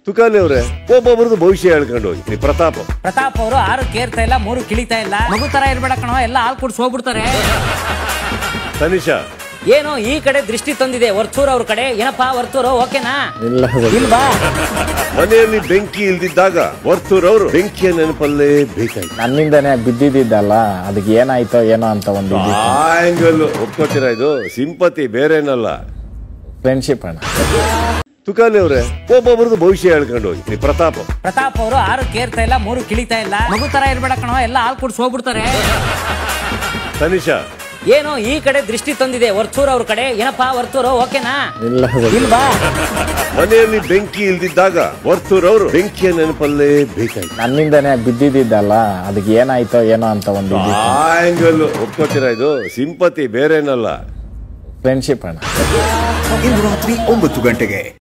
ತುಕಾಲಿ ಅವ್ರೆ ಒಬ್ಬೊಬ್ರದ್ದು ಭವಿಷ್ಯ ಹೇಳ್ಕೊಂಡು ಹೋಗಿ ಈ ಪ್ರತಾಪ್ ಪ್ರತಾಪ್ ಅವರು ಆರು ಕೇರ್ತಾ ಇಲ್ಲ ಮೂರು ಕಿಳಿತಾ ಇಲ್ಲ ಮಗು ತರ ಇರ್ಬೇಡ ಕಣೋ ಎಲ್ಲ ಹಾಲ್ ಕುಡ್ಸ್ ಹೋಗ್ಬಿಡ್ತಾರೆ ತನಿಷಾ ಏನು ಈ ಕಡೆ ದೃಷ್ಟಿ ತಂದಿದೆ ವರ್ತೂರ್ ಅವ್ರ ಕಡೆ ಏನಪ್ಪಾ ವರ್ತೂರು ಓಕೆನಾ ಇಲ್ಲ ಇಲ್ವಾ ಮನೆಯಲ್ಲಿ ಬೆಂಕಿ ಇಲ್ದಿದ್ದಾಗ ವರ್ತೂರ್ ಅವರು ಬೆಂಕಿಯ ನೆನಪಲ್ಲೇ ಬೇಕಾಯ್ತು ನನ್ನಿಂದನೇ ಬಿದ್ದಿದ್ದಲ್ಲ ಅದಕ್ಕೆ ಏನಾಯ್ತೋ ಏನೋ ಅಂತ ಒಂದು ಆ ಆಂಗಲ್ ಒಪ್ಕೋತೀರಾ ಇದು ಸಿಂಪತಿ ಬೇರೇನಲ್ಲ ಫ್ರೆಂಡ್ಶಿಪ್ ಅಣ್ಣ ತುಕಾಲಿ ಅವ್ರೆ ಒಬ್ಬೊಬ್ರದ್ದು ಭವಿಷ್ಯ ಹೇಳ್ಕೊಂಡು ಹೋಗಿ ಈ ಪ್ರತಾಪ್ ಪ್ರತಾಪ್ ಅವರು ಆರು ಕೇರ್ತಾ ಇಲ್ಲ ಮೂರು ಕಿಳಿತಾ ಇಲ್ಲ ಮಗು ತರ ಇರ್ಬೇಡ ಕಣೋ ಎಲ್ಲ ಹಾಲ್ ಕುಡ್ಸ್ ಹೋಗ್ಬಿಡ್ತಾರೆ ತನಿಷಾ ಏನು ಈ ಕಡೆ ದೃಷ್ಟಿ ತಂದಿದೆ ವರ್ತೂರ್ ಅವ್ರ ಕಡೆ ಏನಪ್ಪಾ ವರ್ತೂರು ಓಕೆನಾ ಇಲ್ಲ ಇಲ್ವಾ ಮನೆಯಲ್ಲಿ ಬೆಂಕಿ ಇಲ್ದಿದ್ದಾಗ ವರ್ತೂರ್ ಅವರು ಬೆಂಕಿಯ ನೆನಪಲ್ಲೇ ಬೇಕಾಯ್ತು ನನ್ನಿಂದನೇ ಬಿದ್ದಿದ್ದಲ್ಲ ಅದಕ್ಕೆ ಏನಾಯ್ತೋ ಏನೋ ಅಂತ ಒಂದು ಆ ಆಂಗಲ್ ಒಪ್ಕೋತೀರಾ ಇದು ಸಿಂಪತಿ ಬೇರೇನಲ್ಲ ಫ್ರೆಂಡ್ಶಿಪ್ ಅಣ್ಣ ಇಂದು ರಾತ್ರಿ ಒಂಬತ್ತು ಗಂಟೆಗೆ